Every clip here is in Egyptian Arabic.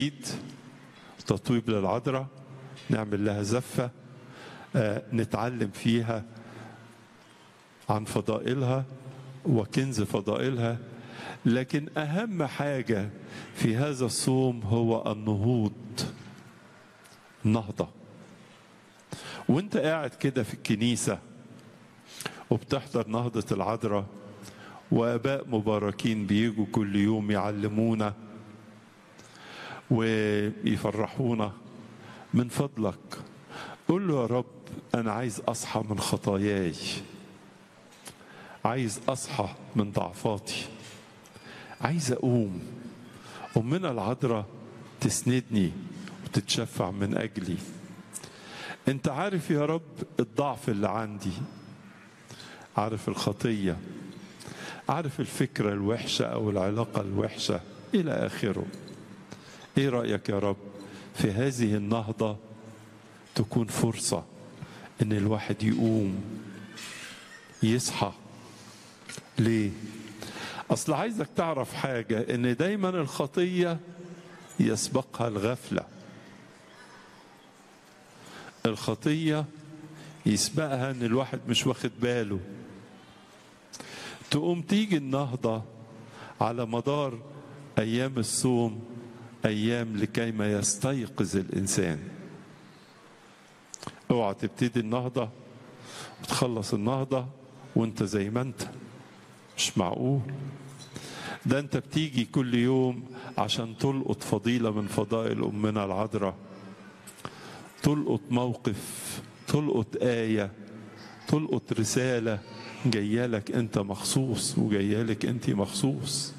عيد تطويب للعذراء نعمل لها زفة آه، نتعلم فيها عن فضائلها وكنز فضائلها لكن أهم حاجة في هذا الصوم هو النهوض النهضة وانت قاعد كده في الكنيسة وبتحضر نهضة العذراء وآباء مباركين بيجوا كل يوم يعلمونا ويفرحونا من فضلك قول له يا رب أنا عايز أصحى من خطاياي عايز أصحى من ضعفاتي عايز أقوم أمنا العذراء تسندني وتتشفع من أجلي أنت عارف يا رب الضعف اللي عندي عارف الخطية عارف الفكرة الوحشة أو العلاقة الوحشة إلى آخره إيه رأيك يا رب في هذه النهضة تكون فرصة إن الواحد يقوم يصحى ليه؟ أصل عايزك تعرف حاجة إن دايما الخطية يسبقها الغفلة الخطية يسبقها إن الواحد مش واخد باله تقوم تيجي النهضة على مدار أيام الصوم أيام لكي ما يستيقظ الإنسان اوعى تبتدي النهضة وتخلص النهضة وانت زي ما انت مش معقول ده انت بتيجي كل يوم عشان تلقط فضيلة من فضائل أمنا العذراء تلقط موقف تلقط آية تلقط رسالة جاية لك انت مخصوص وجاية لك انت مخصوص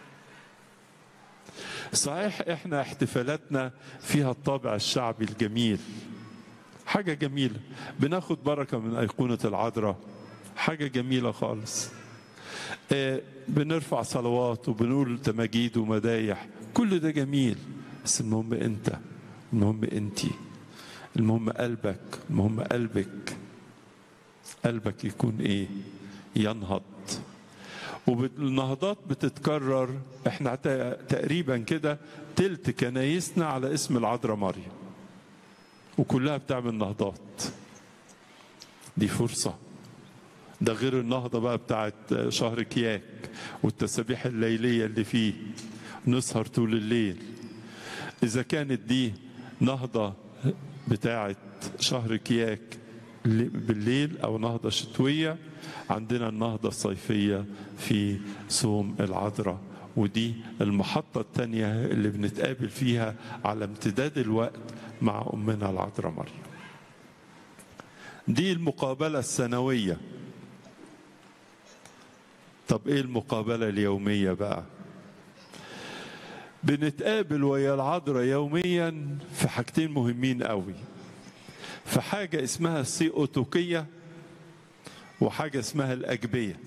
صحيح احنا احتفالاتنا فيها الطابع الشعبي الجميل حاجة جميلة بناخد بركة من أيقونة العذراء حاجة جميلة خالص آه، بنرفع صلوات وبنقول تماجيد ومدايح كل ده جميل بس المهم انت المهم انتي المهم قلبك المهم قلبك قلبك يكون ايه ينهض والنهضات بتتكرر احنا تا- تقريبا كده تلت كنايسنا على اسم العذراء مريم وكلها بتعمل نهضات دي فرصة ده غير النهضة بقى بتاعت شهر كياك والتسابيح الليلية اللي فيه نسهر طول الليل إذا كانت دي نهضة بتاعت شهر كياك بالليل أو نهضة شتوية عندنا النهضة الصيفية في صوم العذراء ودي المحطة الثانية اللي بنتقابل فيها على امتداد الوقت مع أمنا العذراء مريم دي المقابلة السنوية طب ايه المقابلة اليومية بقى بنتقابل ويا العذراء يوميا في حاجتين مهمين قوي في حاجة اسمها السيئوتوكية وحاجة اسمها الأجبية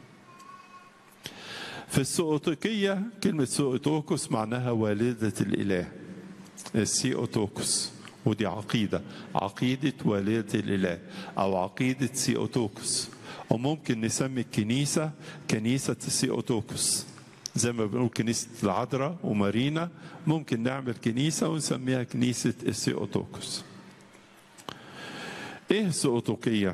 في السيئوتوكية كلمة سيئوتوكوس معناها والدة الإله السيئوتوكوس ودي عقيدة عقيدة والدة الإله أو عقيدة سيئوتوكوس وممكن نسمي الكنيسة كنيسة السيئوتوكوس زي ما بنقول كنيسة العذراء ومارينا ممكن نعمل كنيسة ونسميها كنيسة السيئوتوكوس ايه السيئوتوكية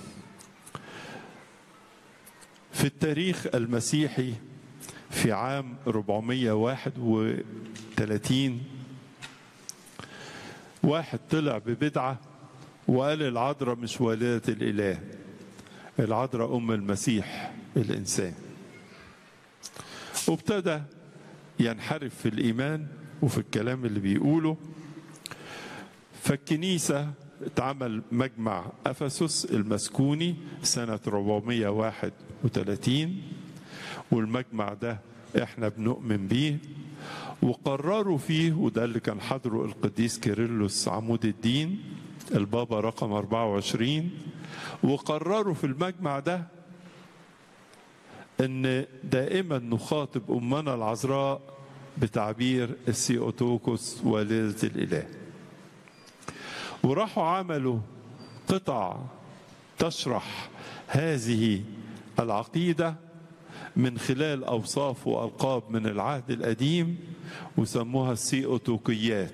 في التاريخ المسيحي في عام 431 واحد طلع ببدعة وقال العذراء مش والدة الإله العذراء أم المسيح الإنسان وابتدى ينحرف في الإيمان وفي الكلام اللي بيقوله فالكنيسة اتعمل مجمع أفسس المسكوني سنة 431 والمجمع ده احنا بنؤمن بيه وقرروا فيه وده اللي كان حضره القديس كيرلس عمود الدين البابا رقم 24 وقرروا في المجمع ده ان دائما نخاطب امنا العذراء بتعبير السيوتوكوس والدة الاله وراحوا عملوا قطع تشرح هذه العقيده من خلال أوصاف وألقاب من العهد القديم وسموها السيئوتوكيات